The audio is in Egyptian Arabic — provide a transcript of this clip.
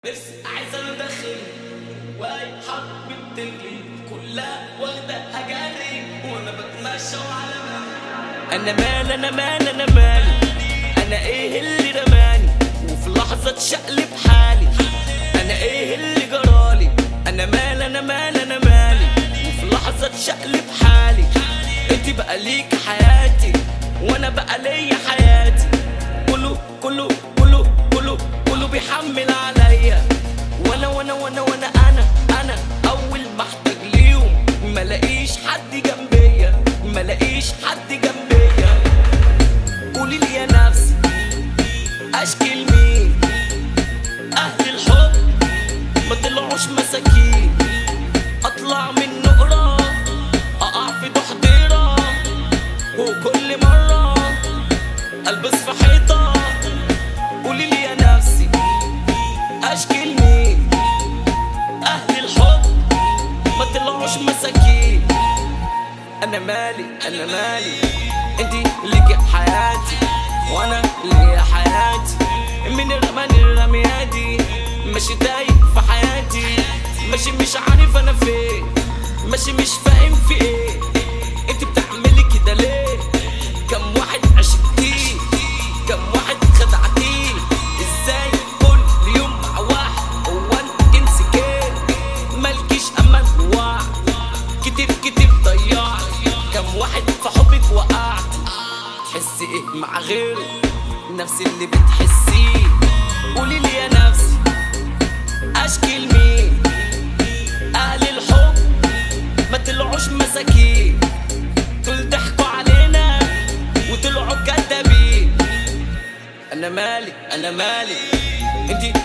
نفسي عايز ادخل واي حرب بتجري كلها واخده اجاري وانا بتمشى وعلى بالي انا مال انا مال انا مال انا ايه اللي رماني وفي لحظه اتشقلب حالي انا ايه اللي جرالي انا مال انا مال انا مالي وفي لحظه اتشقلب حالي انت بقى ليك حياتي وانا بقى ليا حياتي كله كله كله كله كله بيحمل عليا وانا وانا وانا وانا انا انا اول ما احتاج ليهم ما لاقيش حد جنبيا ما لاقيش حد جنبيا قولي لي يا نفسي اشكي لمين اهل الحب ما طلعوش مساكين اطلع من نقرة اقع في ضحضيرة وكل مرة البس في حيطة قولي لي يا نفسي اشكي لمين اهل الحب ما طلعوش مساكين انا مالي انا مالي انتي ليكي حياتي وانا ليا حياتي من رماني رمياتي ماشي تايه في حياتي ماشي مش عارف انا فين ماشي مش فاهم في ايه انت بتعملي كده ليه كم واحد عشقتيه كم واحد خدعتيه ازاي كل يوم مع واحد هو انت جنسك ايه مالكيش امان وعد كتير كتير ضيعت كم واحد في حبك وقعت تحسي ايه مع غيره نفس اللي بتحسيه قولي لي يا نفسي اشكي لمين اهل الحب ما طلعوش مساكين دول ضحكوا علينا وطلعوا كدابين انا مالي انا مالي انتي